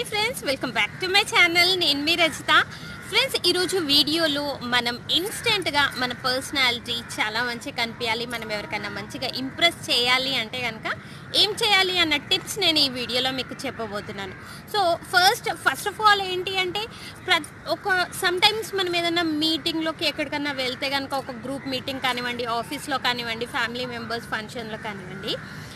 friends welcome back to my channel నేను మీ Rajitha friends ఈరోజు వీడియోలో మనం ఇన్స్టెంట్గా మన పర్సనాలిటీ చాలా మంచిగా కనిపించాలి మనం ఎవరికైనా మంచిగా ఇంప్రెస్ చేయాలి అంటే కనుక ఏం చేయాలి అన్న టిప్స్ నేను ఈ వీడియోలో మీకు చెప్పబోతున్నాను so first first of all ఏంటి అంటే ప్ర ఒక సమ్ టైమ్స్ మనం ఏదైనా మీటింగ్లోకి ఎక్కడికన్నా వెళ్తే కనుక ఒక గ్రూప్ మీటింగ్ కానివ్వండి ఆఫీస్లో కానివ్వండి ఫ్యామిలీ మెంబర్స్ ఫంక్షన్లో కానివ్వండి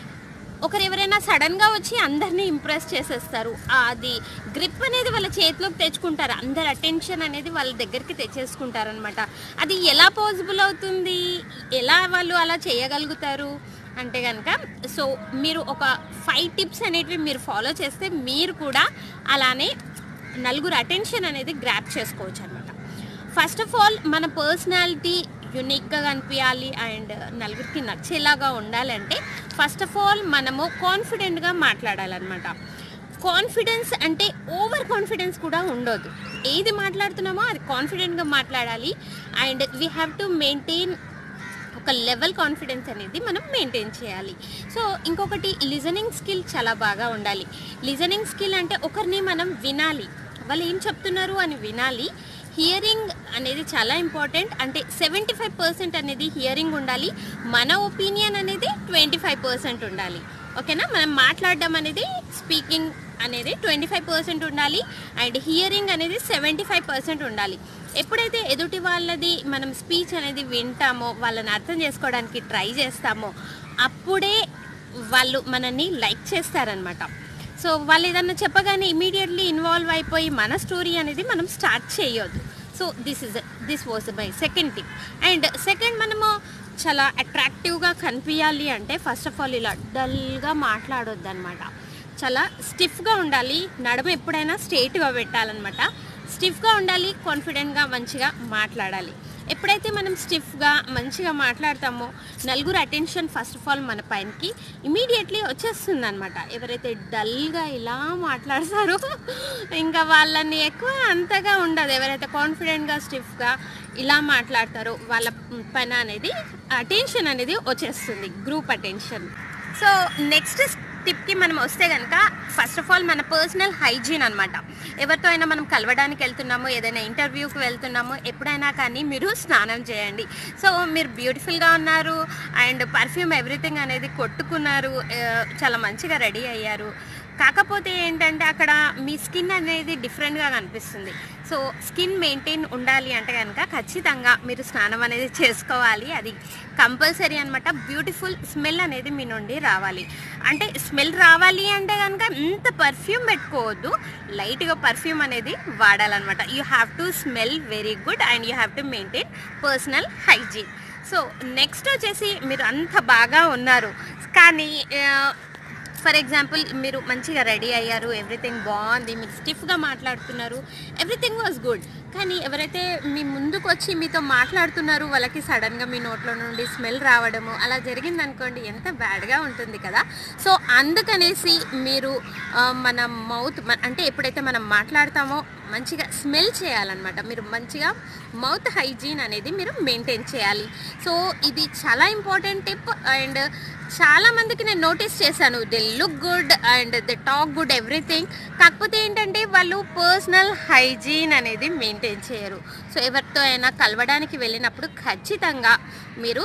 ఒకరు ఎవరైనా సడన్గా వచ్చి అందరినీ ఇంప్రెస్ చేసేస్తారు అది గ్రిప్ అనేది వాళ్ళ చేతిలోకి తెచ్చుకుంటారు అందరి అటెన్షన్ అనేది వాళ్ళ దగ్గరికి తెచ్చేసుకుంటారు అనమాట అది ఎలా పాసిబుల్ అవుతుంది ఎలా వాళ్ళు అలా చేయగలుగుతారు అంటే కనుక సో మీరు ఒక ఫైవ్ టిప్స్ అనేటివి మీరు ఫాలో చేస్తే మీరు కూడా అలానే నలుగురు అటెన్షన్ అనేది గ్రాప్ చేసుకోవచ్చు అనమాట ఫస్ట్ ఆఫ్ ఆల్ మన పర్సనాలిటీ యునిక్గా కనిపించాలి అండ్ నలుగురికి నచ్చేలాగా ఉండాలంటే ఫస్ట్ ఆఫ్ ఆల్ మనము కాన్ఫిడెంట్గా మాట్లాడాలన్నమాట కాన్ఫిడెన్స్ అంటే ఓవర్ కాన్ఫిడెన్స్ కూడా ఉండొద్దు ఏది మాట్లాడుతున్నామో అది కాన్ఫిడెంట్గా మాట్లాడాలి and we have to maintain ఒక లెవెల్ కాన్ఫిడెన్స్ అనేది మనం మెయింటైన్ చేయాలి సో ఇంకొకటి లిజనింగ్ స్కిల్ చాలా బాగా ఉండాలి లిజనింగ్ స్కిల్ అంటే ఒకరిని మనం వినాలి వాళ్ళు ఏం చెప్తున్నారు అని వినాలి హియరింగ్ అనేది చాలా ఇంపార్టెంట్ అంటే సెవెంటీ ఫైవ్ పర్సెంట్ అనేది హియరింగ్ ఉండాలి మన ఒపీనియన్ అనేది ట్వంటీ ఫైవ్ పర్సెంట్ ఉండాలి ఓకేనా మనం మాట్లాడడం అనేది స్పీకింగ్ అనేది ట్వంటీ ఫైవ్ పర్సెంట్ ఉండాలి అండ్ హియరింగ్ అనేది సెవెంటీ ఫైవ్ పర్సెంట్ ఉండాలి ఎప్పుడైతే ఎదుటి వాళ్ళది మనం స్పీచ్ అనేది వింటామో వాళ్ళని అర్థం చేసుకోవడానికి ట్రై చేస్తామో అప్పుడే వాళ్ళు మనల్ని లైక్ చేస్తారనమాట సో వాళ్ళు ఏదన్నా చెప్పగానే ఇమీడియట్లీ ఇన్వాల్వ్ అయిపోయి మన స్టోరీ అనేది మనం స్టార్ట్ చేయొద్దు so this is this was my second tip and second మనము చాలా అట్రాక్టివ్గా కనిపించాలి అంటే ఫస్ట్ ఆఫ్ ఆల్ ఇలా డల్గా మాట్లాడొద్దు అనమాట చాలా స్టిఫ్గా ఉండాలి నడుమ ఎప్పుడైనా స్ట్రేట్గా పెట్టాలన్నమాట స్టిఫ్గా ఉండాలి కాన్ఫిడెంట్గా మంచిగా మాట్లాడాలి ఎప్పుడైతే మనం స్టిఫ్గా మంచిగా మాట్లాడతామో నలుగురు అటెన్షన్ ఫస్ట్ ఆఫ్ ఆల్ మన పైనకి ఇమీడియట్లీ వచ్చేస్తుంది అనమాట ఎవరైతే డల్గా ఇలా మాట్లాడతారో ఇంకా వాళ్ళని ఎక్కువ అంతగా ఉండదు ఎవరైతే కాన్ఫిడెంట్గా స్టిఫ్గా ఇలా మాట్లాడతారో వాళ్ళ పైన అనేది అటెన్షన్ అనేది వచ్చేస్తుంది గ్రూప్ అటెన్షన్ సో నెక్స్ట్ టిప్కి మనం వస్తే కనుక ఫస్ట్ ఆఫ్ ఆల్ మన పర్సనల్ హైజీన్ అనమాట ఎవరితో అయినా మనం కలవడానికి వెళ్తున్నాము ఏదైనా ఇంటర్వ్యూకి వెళ్తున్నాము ఎప్పుడైనా కానీ మీరు స్నానం చేయండి సో మీరు బ్యూటిఫుల్గా ఉన్నారు అండ్ పర్ఫ్యూమ్ ఎవ్రీథింగ్ అనేది కొట్టుకున్నారు ఆ, చాలా మంచిగా రెడీ అయ్యారు కాకపోతే ఏంటంటే అక్కడ మీ స్కిన్ అనేది డిఫరెంట్గా కనిపిస్తుంది సో స్కిన్ మెయింటైన్ ఉండాలి అంటే కనుక ఖచ్చితంగా మీరు స్నానం అనేది చేసుకోవాలి అది కంపల్సరీ అనమాట బ్యూటిఫుల్ స్మెల్ అనేది మీ నుండి రావాలి అంటే స్మెల్ రావాలి అంటే కనుక ఇంత పర్ఫ్యూమ్ పెట్టుకోవద్దు లైట్గా పర్ఫ్యూమ్ అనేది వాడాలన్నమాట you have to smell very good and you have to maintain personal hygiene so next వచ్చేసి మీరు అంత బాగా ఉన్నారు కానీ ఆ, ఫర్ ఎగ్జాంపుల్ మీరు మంచిగా రెడీ అయ్యారు ఎవ్రీథింగ్ బాగుంది మీరు స్టిఫ్గా మాట్లాడుతున్నారు ఎవ్రీథింగ్ వాజ్ గుడ్ కానీ ఎవరైతే మీ ముందుకు వచ్చి మీతో మాట్లాడుతున్నారు వాళ్ళకి సడన్గా మీ నోట్లో నుండి స్మెల్ రావడము అలా జరిగింది అనుకోండి ఎంత బ్యాడ్గా ఉంటుంది కదా సో అందుకనేసి మీరు ఆ, మన మౌత్ అంటే ఎప్పుడైతే మనం మాట్లాడతామో మంచిగా స్మెల్ చేయాలన్నమాట మీరు మంచిగా మౌత్ హైజీన్ అనేది మీరు మెయింటైన్ చేయాలి సో ఇది చాలా ఇంపార్టెంట్ టిప్ అండ్ చాలా మందికి నేను నోటీస్ చేశాను they look good and they talk good everything కాకపోతే ఏంటంటే వాళ్ళు పర్సనల్ హైజీన్ అనేది మెయింటైన్ చేయరు సో ఎవరితో అయినా కలవడానికి వెళ్ళినప్పుడు ఖచ్చితంగా మీరు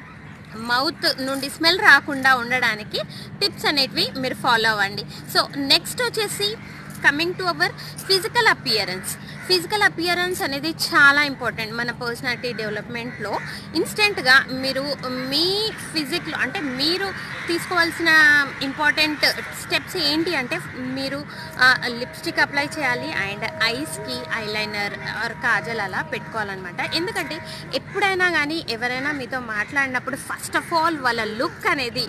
మౌత్ నుండి స్మెల్ రాకుండా ఉండడానికి టిప్స్ అనేటివి మీరు ఫాలో అవ్వండి సో నెక్స్ట్ వచ్చేసి coming to our physical appearance physical appearance అనేది చాలా ఇంపార్టెంట్ మన పర్సనాలిటీ డెవలప్మెంట్లో ఇన్స్టెంట్గా మీరు మీ ఫిజిక్లో అంటే మీరు తీసుకోవాల్సిన ఇంపార్టెంట్ స్టెప్స్ ఏంటి అంటే మీరు లిప్స్టిక్ అప్లై చేయాలి అండ్ ఐస్కి ఐలైనర్ ఆర్ కాజల్ అలా పెట్టుకోవాలన్నమాట ఎందుకంటే ఎప్పుడైనా కానీ ఎవరైనా మీతో మాట్లాడినప్పుడు ఫస్ట్ ఆఫ్ ఆల్ వాళ్ళ లుక్ అనేది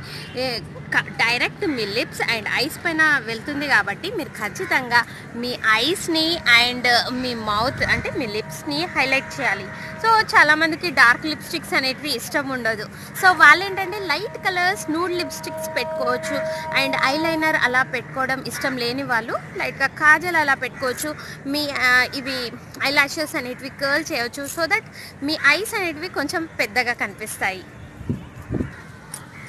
డైరెక్ట్ మీ లిప్స్ అండ్ ఐస్ పైన వెళ్తుంది కాబట్టి మీరు ఖచ్చితంగా మీ ఐస్ని అండ్ మీ మౌత్ అంటే మీ లిప్స్ని హైలైట్ చేయాలి సో చాలామందికి డార్క్ లిప్స్టిక్స్ అనేటివి ఇష్టం ఉండదు సో వాళ్ళు ఏంటంటే లైట్ కలర్స్ నూడ్ లిప్స్టిక్స్ పెట్టుకోవచ్చు అండ్ ఐలైనర్ అలా పెట్టుకోవడం ఇష్టం లేని వాళ్ళు లైట్గా కాజల్ అలా పెట్టుకోవచ్చు మీ ఆ, ఇవి ఐలాషెస్ అనేటివి కర్ల్ చేయవచ్చు సో దట్ మీ ఐస్ అనేటివి కొంచెం పెద్దగా కనిపిస్తాయి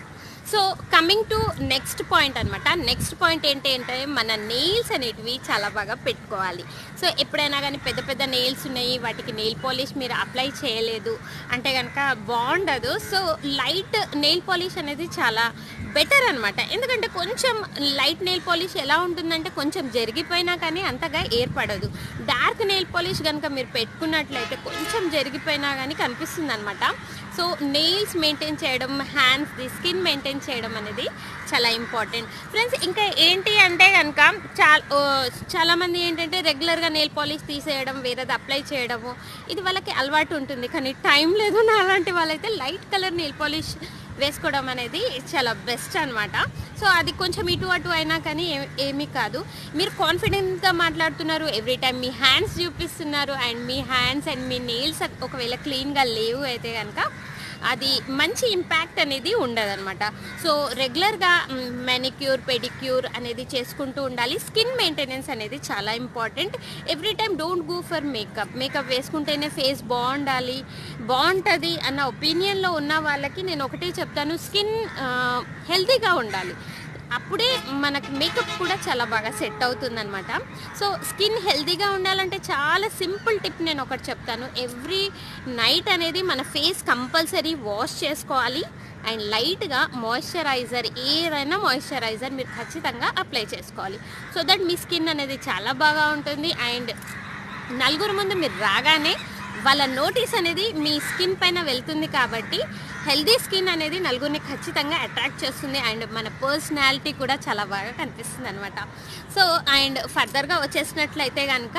so coming to next point అనమాట నెక్స్ట్ పాయింట్ ఏంటి అంటే మన నెయిల్స్ అనేటివి చాలా బాగా పెట్టుకోవాలి సో ఎప్పుడైనా కానీ పెద్ద పెద్ద నెయిల్స్ ఉన్నాయి వాటికి నెయిల్ పాలిష్ మీరు అప్లై చేయలేదు అంటే కనుక బాగుండదు సో లైట్ నెయిల్ పాలిష్ అనేది చాలా బెటర్ అనమాట ఎందుకంటే కొంచెం లైట్ నెయిల్ పాలిష్ ఎలా ఉంటుందంటే కొంచెం జరిగిపోయినా కానీ అంతగా ఏర్పడదు డార్క్ నెయిల్ పాలిష్ కనుక మీరు పెట్టుకున్నట్లయితే కొంచెం జరిగిపోయినా కానీ కనిపిస్తుంది అనమాట సో నెయిల్స్ మెయింటైన్ చేయడం హ్యాండ్స్ది స్కిన్ మెయింటైన్ చేయడం అనేది చాలా ఇంపార్టెంట్ ఫ్రెండ్స్ ఇంకా ఏంటి అంటే కనుక చాలా చాలామంది ఏంటంటే రెగ్యులర్గా నెయిల్ పాలిష్ తీసేయడం వేరేది అప్లై చేయడము ఇది వాళ్ళకి అలవాటు ఉంటుంది కానీ టైం లేదు నా అలాంటి వాళ్ళైతే లైట్ కలర్ నెయిల్ పాలిష్ వేసుకోవడం అనేది చాలా బెస్ట్ అనమాట సో అది కొంచెం ఇటు అటు అయినా కానీ ఏ- ఏమీ కాదు మీరు కాన్ఫిడెంట్గా మాట్లాడుతున్నారు ఎవ్రీ టైం మీ హ్యాండ్స్ చూపిస్తున్నారు అండ్ మీ హ్యాండ్స్ అండ్ మీ నెయిల్స్ ఒకవేళ క్లీన్గా లేవు అయితే కనుక అది మంచి ఇంపాక్ట్ అనేది ఉండదన్నమాట సో రెగ్యులర్గా మెనిక్యూర్ పెడిక్యూర్ అనేది చేసుకుంటూ ఉండాలి స్కిన్ మెయింటెనెన్స్ అనేది చాలా important every time don't go for makeup makeup వేసుకుంటేనే ఫేస్ బాగుండాలి బాగుంటుంది అన్న ఒపీనియన్లో ఉన్న వాళ్ళకి నేను ఒకటే చెప్తాను స్కిన్ హెల్తీగా ఉండాలి అప్పుడే మనకు మేకప్ కూడా చాలా బాగా సెట్ అవుతుందన్నమాట సో స్కిన్ హెల్తీగా ఉండాలంటే చాలా సింపుల్ టిప్ నేను ఒకటి చెప్తాను ఎవ్రీ నైట్ అనేది మన ఫేస్ కంపల్సరీ వాష్ చేసుకోవాలి అండ్ లైట్గా మాయిశ్చరైజర్ ఏదైనా మాయిశ్చరైజర్ మీరు ఖచ్చితంగా అప్లై చేసుకోవాలి సో దట్ మీ స్కిన్ అనేది చాలా బాగా ఉంటుంది అండ్ నలుగురు ముందు మీరు రాగానే వాళ్ళ నోటీస్ అనేది మీ స్కిన్ పైన వెళ్తుంది కాబట్టి హెల్దీ స్కిన్ అనేది నలుగురిని ఖచ్చితంగా అట్రాక్ట్ చేస్తుంది అండ్ మన పర్సనాలిటీ కూడా చాలా బాగా కనిపిస్తుంది అనమాట సో అండ్ ఫర్దర్గా వచ్చేసినట్లయితే కనుక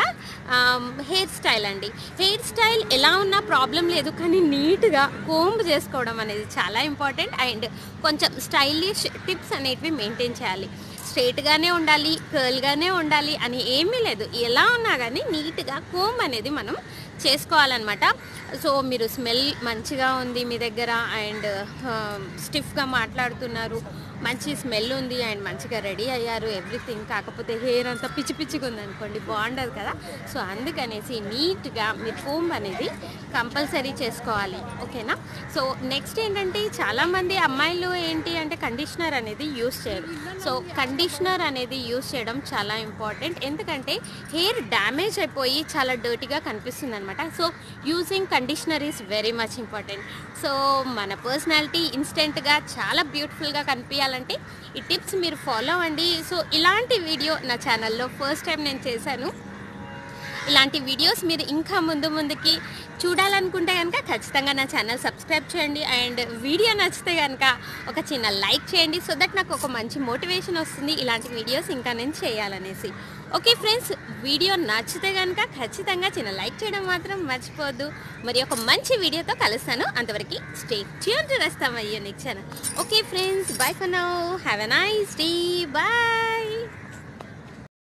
హెయిర్ స్టైల్ అండి హెయిర్ స్టైల్ ఎలా ఉన్నా ప్రాబ్లం లేదు కానీ నీట్గా కోంబ్ చేసుకోవడం అనేది చాలా ఇంపార్టెంట్ అండ్ కొంచెం స్టైలిష్ టిప్స్ అనేటివి మెయింటైన్ చేయాలి స్ట్రైట్గానే ఉండాలి కర్ల్గానే ఉండాలి అని ఏమీ లేదు ఎలా ఉన్నా కానీ నీట్గా కోమ్ అనేది మనం చేసుకోవాలన్నమాట సో మీరు స్మెల్ మంచిగా ఉంది మీ దగ్గర అండ్ స్టిఫ్గా మాట్లాడుతున్నారు మంచి స్మెల్ ఉంది అండ్ మంచిగా రెడీ అయ్యారు ఎవ్రీథింగ్ కాకపోతే హెయిర్ అంతా పిచ్చి పిచ్చిగా ఉంది అనుకోండి బాగుండదు కదా సో అందుకనేసి నీట్గా మీరు కోమ్ అనేది కంపల్సరీ చేసుకోవాలి ఓకేనా సో నెక్స్ట్ ఏంటంటే చాలామంది అమ్మాయిలు ఏంటి అంటే కండిషనర్ అనేది యూస్ చేయరు సో కండిషనర్ అనేది యూస్ చేయడం చాలా ఇంపార్టెంట్ ఎందుకంటే హెయిర్ డ్యామేజ్ అయిపోయి చాలా డర్టీగా కనిపిస్తుంది అనమాట so using conditioner is very much important so మన పర్సనాలిటీ ఇన్స్టెంట్గా చాలా బ్యూటిఫుల్గా కనిపించాలంటే ఈ టిప్స్ మీరు ఫాలో అవ్వండి సో ఇలాంటి వీడియో నా ఛానల్లో ఫస్ట్ టైం నేను చేశాను ఇలాంటి వీడియోస్ మీరు ఇంకా ముందు ముందుకి చూడాలనుకుంటే కనుక ఖచ్చితంగా నా ఛానల్ సబ్స్క్రైబ్ చేయండి అండ్ వీడియో నచ్చితే కనుక ఒక చిన్న లైక్ చేయండి సో దట్ నాకు ఒక మంచి మోటివేషన్ వస్తుంది ఇలాంటి వీడియోస్ ఇంకా నేను చేయాలనేసి ఓకే ఫ్రెండ్స్ వీడియో నచ్చితే కనుక ఖచ్చితంగా చిన్న లైక్ చేయడం మాత్రం మర్చిపోవద్దు మరి ఒక మంచి వీడియోతో కలుస్తాను అంతవరకు స్టే ట్యూన్ టు రస్తాం అయ్యో next channel okay friends bye for now have a nice day bye